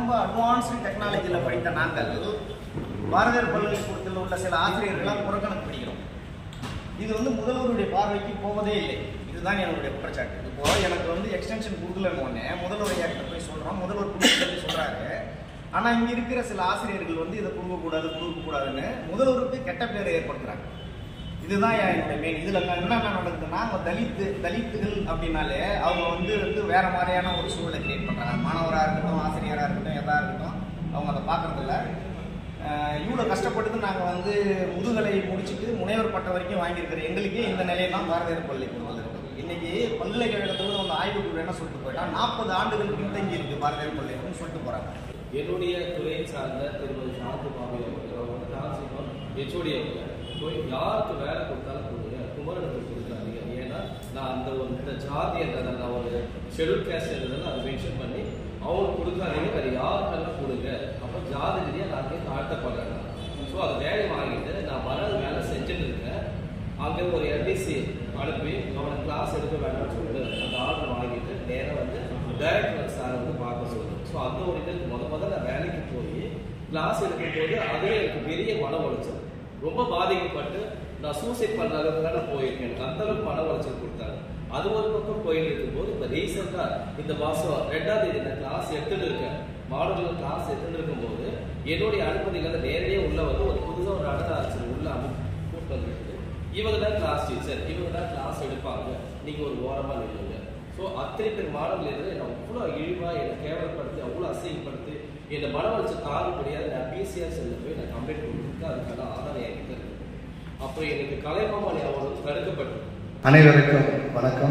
ரொம்ப அட்வான்ஸ்டு டெக்னாலஜியில் படித்த நாங்கள் பாரதியார் பல்கலைக்கழகத்தில் உள்ள சில ஆசிரியர்களால் புறக்கணக்கு படிக்கிறோம் இது வந்து முதல்வருடைய பார்வைக்கு போவதே இல்லை இதுதான் என்னுடைய குற்றச்சாட்டு இப்போ எனக்கு வந்து எக்ஸ்டென்ஷன் கொடுக்கலன்னு ஒன்று முதல்வர் ஐயாக்கிட்ட போய் சொல்கிறோம் முதல்வர் கொடுக்க சொல்லி சொல்கிறாரு ஆனால் இங்கே இருக்கிற சில ஆசிரியர்கள் வந்து இதை கொடுக்கக்கூடாது கொடுக்கக்கூடாதுன்னு முதல்வருக்கு கெட்ட பேரை ஏற்படுத்துகிறாங்க இதுதான் என் என்னுடைய மெயின் இதில் என்னென்ன நடக்குதுன்னா அவங்க தலித்து தலித்துகள் அப்படின்னாலே அவங்க வந்து வந்து வேற மாதிரியான ஒரு சூழலை கிரியேட் பண்ணுறாங்க மாணவராக இருக்கட்டும் ஆசிரியராக இருக்கட்டும் எதாக இருக்கட்டும் அவங்க அதை பார்க்கறதில்ல இவ்வளோ கஷ்டப்பட்டு நாங்கள் வந்து முதுகலை முடிச்சுட்டு முனைவர் பட்டம் வரைக்கும் வாங்கியிருக்கிற எங்களுக்கே இந்த நிலையை தான் பாரதியார் பல்கலைக்கழகம் இருக்கு இன்னைக்கு பல்கலைக்கழகத்தில் ஒரு ஆய்வுக்குழு என்ன சொல்லிட்டு போயிட்டா நாற்பது ஆண்டுகள் பின்தங்கி இருக்கு பாரதியார் பல்கலைக்கழகம் சொல்லிட்டு போறாங்க என்னுடைய துறையை சார்ந்த திருமதி சாந்தி பாபி அவர்கள் வந்து நான் செய்வோம் ஹெச்ஓடி போய் யாருக்கு வேலை கொடுத்தாலும் கொடுங்க குமரனுக்கு கொடுக்குறாங்க ஏன்னா நான் அந்த ஒரு இந்த ஜாதி என்ற நான் ஒரு ஷெடியூல் கேஸ்ட் இருந்ததில் அதை மென்ஷன் பண்ணி அவங்களுக்கு கொடுக்குறாங்க வேறு யாருக்கெல்லாம் கொடுங்க அப்போ ஜாதி ரீதியாக நாங்கள் தாழ்த்தப்படுறாங்க ஸோ அது வேலை வாங்கிட்டு நான் வர வேலை செஞ்சுட்டு இருக்கேன் அங்கே ஒரு எல்டிசி அனுப்பி அவனை கிளாஸ் எடுக்க வேண்டாம்னு சொல்லிட்டு அந்த ஆர்டர் வாங்கிட்டு நேராக வந்து டைரக்டர் சார் வந்து பார்க்க சொல்லுவேன் ஸோ அந்த ஒரு இதுக்கு முத முதல்ல நான் வேலைக்கு போய் கிளாஸ் எடுக்கும்போது அதுவே எனக்கு பெரிய மன உளைச்சல் ரொம்ப பாதிக்கப்பட்டு நான் சூசைட் பண்ணுற அளவுக்கு தான் நான் போயிருக்கேன் எனக்கு அந்த அளவுக்கு மன உளைச்சல் கொடுத்தாங்க அது ஒரு பக்கம் போயிட்டு இருக்கும்போது இப்போ ரீசெண்டாக இந்த மாதம் ரெண்டாம் தேதி நான் கிளாஸ் எடுத்துட்டு இருக்கேன் மாணவர்கள் கிளாஸ் எடுத்துட்டு இருக்கும்போது என்னுடைய அனுமதிகளை நேரடியாக உள்ள வந்து ஒரு புதுசாக ஒரு அடுத்த ஆசிரியர் உள்ள அனு கூப்பிட்டு வந்துருக்கு இவங்க தான் கிளாஸ் டீச்சர் இவங்க தான் கிளாஸ் எடுப்பாங்க நீங்க ஒரு ஓரமா நில்லுங்க ஸோ அத்தனை பேர் மாணவர்கள் இருந்து என்னை அவ்வளோ இழிவா என்னை கேவலப்படுத்தி அவ்வளோ அசிங்கப்படுத்தி என்னை மன வளர்ச்சி தாங்க முடியாது நான் பிசிஆர் செல்ல போய் நான் கம்ப்ளைண்ட் கொடுத்துருக்கு அதுக்கான ஆதாரம் என்கிட்ட இருக்கு அப்போ எனக்கு கலைமாமணி அவர்கள் தடுக்கப்பட்டு அனைவருக்கும் வணக்கம்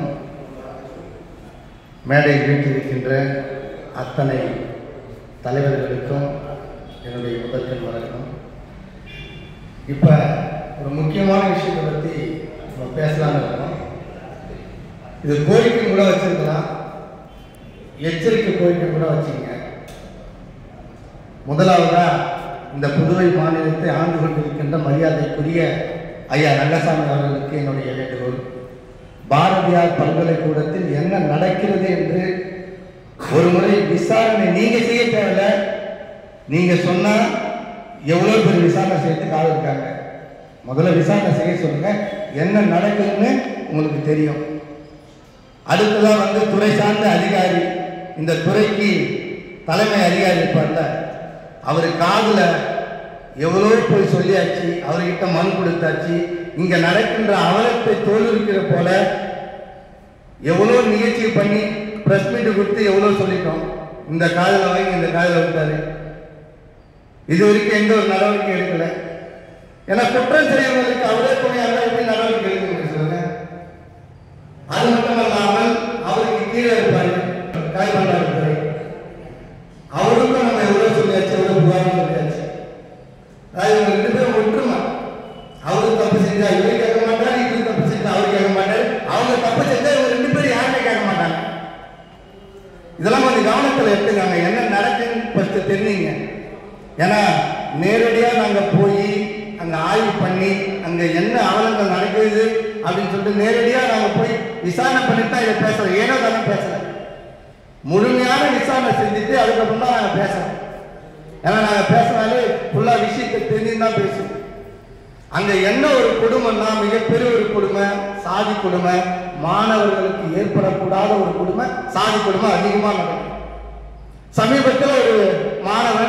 மேடை வீட்டிருக்கின்ற அத்தனை தலைவர்களுக்கும் என்னுடைய முதற்கண் வணக்கம் இப்போ ஒரு முக்கியமான விஷயத்தை பற்றி நம்ம பேசலாம்னு இருக்கோம் இது கோரிக்கை கூட வச்சிருக்கலாம் எச்சரிக்கை கோரிக்கை கூட வச்சுங்க முதலாவதா இந்த புதுவை மாநிலத்தை ஆண்டு கொண்டிருக்கின்ற மரியாதைக்குரிய ஐயா ரங்கசாமி அவர்களுக்கு என்னுடைய வேண்டுகோள் பாரதியார் பல்கலைக்கூடத்தில் என்ன நடக்கிறது என்று ஒரு முறை விசாரணை நீங்க செய்ய தேவையில்ல நீங்க சொன்னா எவ்வளவு பேர் விசாரணை செய்யறதுக்கு ஆள் இருக்காங்க முதல்ல விசாரணை செய்ய சொல்லுங்க என்ன நடக்குதுன்னு உங்களுக்கு தெரியும் அடுத்ததான் வந்து துறை சார்ந்த அதிகாரி இந்த துறைக்கு தலைமை அதிகாரி இருப்பார்ல அவர் காதுல எவ்வளோ போய் சொல்லியாச்சு அவர்கிட்ட மனு கொடுத்தாச்சு இங்க நடக்கின்ற அவலத்தை தோல்விக்கிற போல எவ்வளோ நிகழ்ச்சி பண்ணி பிரஸ் மீட் கொடுத்து எவ்வளோ சொல்லிட்டோம் இந்த காதில் வாங்கி இந்த காதில் விட்டாரு இது வரைக்கும் எந்த ஒரு நடவடிக்கை எடுக்கல ஏன்னா குற்றம் செய்யறவர்களுக்கு அவரே துணையாக எப்படி நடவடிக்கை எடுக்க முடியும் சொல்லுங்க அது மட்டும் இல்லாமல் அவருக்கு கீழே இருப்பாரு காய்பாண்டார் துறை அவருக்கும் நம்ம எவ்வளவு சொல்லியாச்சு எவ்வளவு புகார் சொல்லியாச்சு அது இவங்க ரெண்டு பேரும் ஒற்றுமை அவரு தப்பு செஞ்சா இவரு கேட்க மாட்டாரு இவரு தப்பு செஞ்சா அவரு கேட்க மாட்டாரு அவங்க தப்பு செஞ்சா இவங்க ரெண்டு பேரும் யாருமே கேட்க மாட்டாங்க இதெல்லாம் கொஞ்சம் கவனத்தில் எடுத்துக்காங்க என்ன நடக்குதுன்னு ஃபர்ஸ்ட் தெரிஞ்சுங்க ஏன்னா நேரடியா நாங்க போய் அங்க ஆய்வு பண்ணி அங்க என்ன அவலங்கள் நடக்குது அப்படின்னு சொல்லிட்டு நேரடியா நாங்க போய் விசாரணை பண்ணிட்டு தான் இதை பேசுறோம் ஏனோ தானே பேசுறோம் முழுமையான விசாரணை செஞ்சுட்டு அதுக்கப்புறம் தான் நாங்க பேசுறோம் ஏன்னா நாங்க பேசினாலே ஃபுல்லா விஷயத்தை தெரிஞ்சு தான் பேசுவோம் அங்க என்ன ஒரு கொடுமைன்னா மிகப்பெரிய ஒரு கொடுமை சாதி கொடுமை மாணவர்களுக்கு ஏற்படக்கூடாத ஒரு கொடுமை சாதி கொடுமை அதிகமா நடக்கும் சமீபத்தில் ஒரு மாணவன்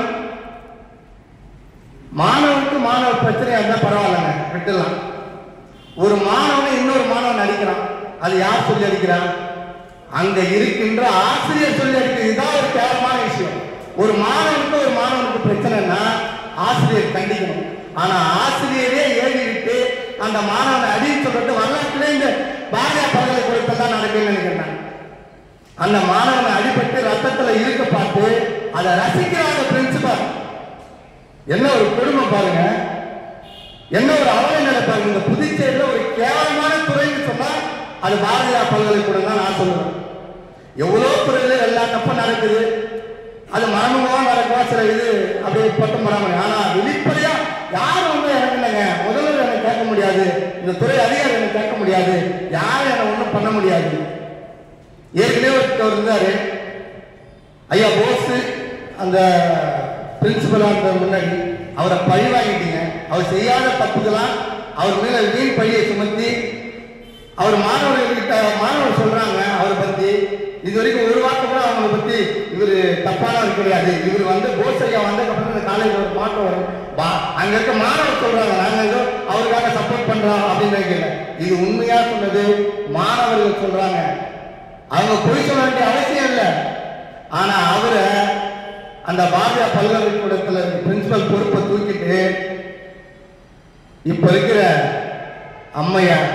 மாணவனுக்கு மாணவ பிரச்சனையா இருந்தா பரவாயில்லைங்க விட்டுலாம் ஒரு மாணவனை இன்னொரு மாணவன் அடிக்கிறான் அது யார் சொல்லி அடிக்கிறான் அங்க இருக்கின்ற ஆசிரியர் சொல்லி அடிக்கிறது இதுதான் ஒரு கேவலமான விஷயம் ஒரு மாணவனுக்கு ஒரு மாணவனுக்கு பிரச்சனைன்னா ஆசிரியர் கண்டிக்கணும் ஆனா ஆசிரியரே ஏறி விட்டு அந்த மாணவனை அடி சொல்லிட்டு வரலாற்றிலே இந்த பாரதியார் பல்கலைக்கழகத்தில் தான் நடக்குதுன்னு நினைக்கிறேன் நான். அந்த மாணவனை அடிபட்டு ரத்தத்துல இருக்க பார்த்து அதை ரசிக்கிறாங்க பிரின்சிபால் என்ன ஒரு கொடுமை பாருங்க என்ன ஒரு அவல நிலை பாருங்க இந்த புதுச்சேரியில ஒரு கேவலமான துறைன்னு சொன்னா அது பாரதியார் பல்கலைக்கூடம் தான் நான் சொல்லுவேன் எவ்வளவு துறையில எல்லா தப்பும் நடக்குது அது மரமுகமா நடக்குமா சில இது அப்படியே பட்டம் பராமரி ஆனா வெளிப்படையா யாரும் வந்து எனக்கு இல்லைங்க முதல்வர் எனக்கு கேட்க முடியாது இந்த துறை அதிகாரி எனக்கு கேட்க முடியாது யாரும் என்னை ஒன்றும் பண்ண முடியாது ஏற்கனவே ஒருத்தர் இருந்தாரு ஐயா போஸ் அந்த பிரின்சிபலாக இருந்த முன்னாடி அவரை பழி வாங்கிட்டீங்க அவர் செய்யாத தப்புக்கெல்லாம் அவர் மேல வீண் பழியை சுமத்தி அவர் மாணவர்கள்கிட்ட மாணவர் சொல்றாங்க அவரை பத்தி இது வரைக்கும் ஒரு வார்த்தை கூட அவங்களை பத்தி இவர் தப்பானவர் கிடையாது இவர் வந்து போஸ் ஐயா வந்ததுக்கப்புறம் இந்த காலேஜ் ஒரு மாற்றம் வரும் பா- அங்க இருக்க மாணவர் சொல்றாங்க நாங்க ஏதோ அவருக்காக சப்போர்ட் பண்றோம் அப்படின்னு நினைக்கல இது உண்மையா சொன்னது மாணவர்கள் சொல்றாங்க அவங்க பொய் சொல்ல வேண்டிய அவசியம் இல்லை ஆனா அவரை அந்த பாரதியார் பல்கலைக்கழகத்துல பிரின்சிபல் பொறுப்பை தூக்கிட்டு இப்ப இருக்கிற அம்மையார்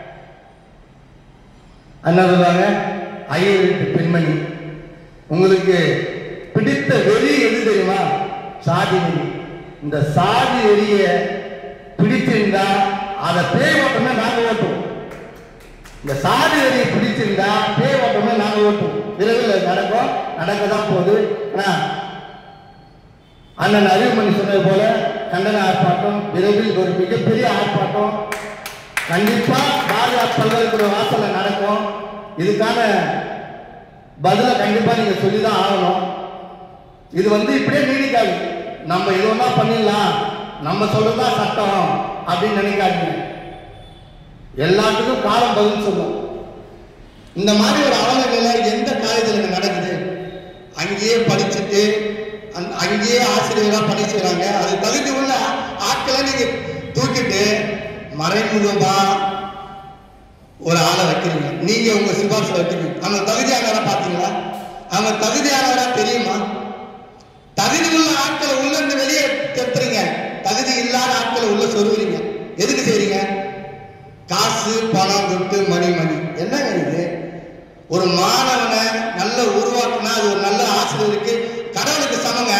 என்ன சொல்றாங்க ஐயர் வீட்டு பெண்மணி உங்களுக்கு பிடித்த வெறி எது தெரியுமா சாதி வெறி இந்த சாதி வெறிய பிடிச்சிருந்தா அதை பேய் ஓட்டமே நாங்க ஓட்டுவோம் இந்த சாதி வெறியை பிடிச்சிருந்தா பேய் ஓட்டமே நாங்க ஓட்டுவோம் விரைவில் நடக்கும் நடக்க தான் போகுது ஆனா அண்ணன் அறிவுமணி சொன்னது போல கண்டன ஆர்ப்பாட்டம் விரைவில் ஒரு மிகப்பெரிய ஆர்ப்பாட்டம் கண்டிப்பா பாரதியார் பல்கலைக்கழக வாசல்ல நடக்கும் இதுக்கான பதில கண்டிப்பா நீங்க சொல்லிதான் ஆகணும் இது வந்து இப்படியே நீடிக்காது நம்ம இது ஒன்றா பண்ணிடலாம் நம்ம சொல்றதுதான் சட்டம் அப்படின்னு நினைக்காதீங்க எல்லாத்துக்கும் காலம் பதில் சொல்லும் இந்த மாதிரி ஒரு அவலநிலை எந்த காலேஜில் நடக்குது அங்கேயே படிச்சுட்டு அந்த அங்கேயே ஆசிரியராக பணி செய்றாங்க அது தகுதி உள்ள ஆட்களை நீங்க தூக்கிட்டு மறைமுகமா ஒரு ஆளை வைக்கிறீங்க நீங்க உங்க சிபாரிசு வைக்கிறீங்க அவங்க தகுதியானவரா பாத்தீங்களா அவங்க தகுதியானவரா தெரியுமா தகுதி உள்ள ஆட்களை உள்ள இருந்து வெளியே தெத்துறீங்க தகுதி இல்லாத ஆட்களை உள்ள சொருகுறீங்க எதுக்கு செய்றீங்க காசு பணம் துட்டு மணி மணி என்னங்க இது ஒரு மாணவனை நல்ல உருவாக்குனா அது ஒரு நல்ல ஆசிரியருக்கு கடவுளுக்கு சமங்க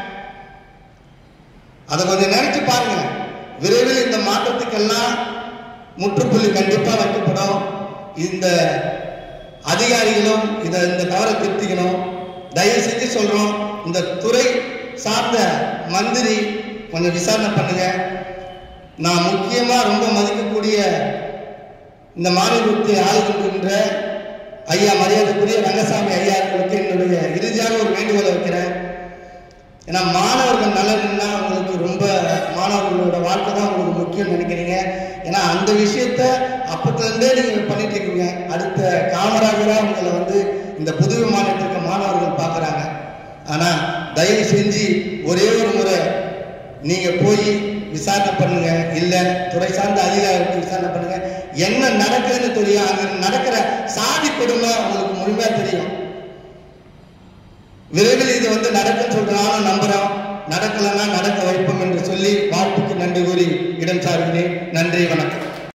அதை கொஞ்சம் நினைச்சு பாருங்க விரைவில் இந்த மாற்றத்துக்கெல்லாம் முற்றுப்புள்ளி கண்டிப்பா வைக்கப்படும் இந்த அதிகாரிகளும் இதை இந்த தவறை திருத்திக்கணும் தயவு செஞ்சு சொல்றோம் இந்த துறை சார்ந்த மந்திரி கொஞ்சம் விசாரணை பண்ணுங்க நான் முக்கியமா ரொம்ப மதிக்கக்கூடிய இந்த மாநிலத்தை ஆளுகின்ற ஐயா மரியாதைக்குரிய ரங்கசாமி ஐயா அவர்களுக்கு என்னுடைய இறுதியாக ஒரு வேண்டுகோளை வைக்கிறேன் ஏன்னா மாணவர்கள் நலன்னா உங்களுக்கு ரொம்ப மாணவர்களோட வாழ்க்கை தான் உங்களுக்கு முக்கியம் நினைக்கிறீங்க ஏன்னா அந்த விஷயத்த அப்பத்துல இருந்தே நீங்க பண்ணிட்டு இருக்கீங்க அடுத்த காமராஜரா உங்களை வந்து இந்த புதுவை மாநிலத்திற்கு மாணவர்கள் பார்க்கறாங்க ஆனா தயவு செஞ்சு ஒரே ஒரு முறை நீங்க போய் விசாரணை பண்ணுங்க இல்ல துறை சார்ந்த அதிகாரிகளுக்கு விசாரணை பண்ணுங்க என்ன நடக்குதுன்னு தெரியும் அங்க நடக்கிற சாதி கொடுமை உங்களுக்கு முழுமையா தெரியும் விரைவில் இது வந்து நடக்கும்னு சொல்றாங்க நம்புறோம் நடக்கலைன்னா நடக்க வைப்போம் என்று சொல்லி வாழ்த்துக்கு நன்றி கூறி இடம் சார்கிறேன் நன்றி வணக்கம்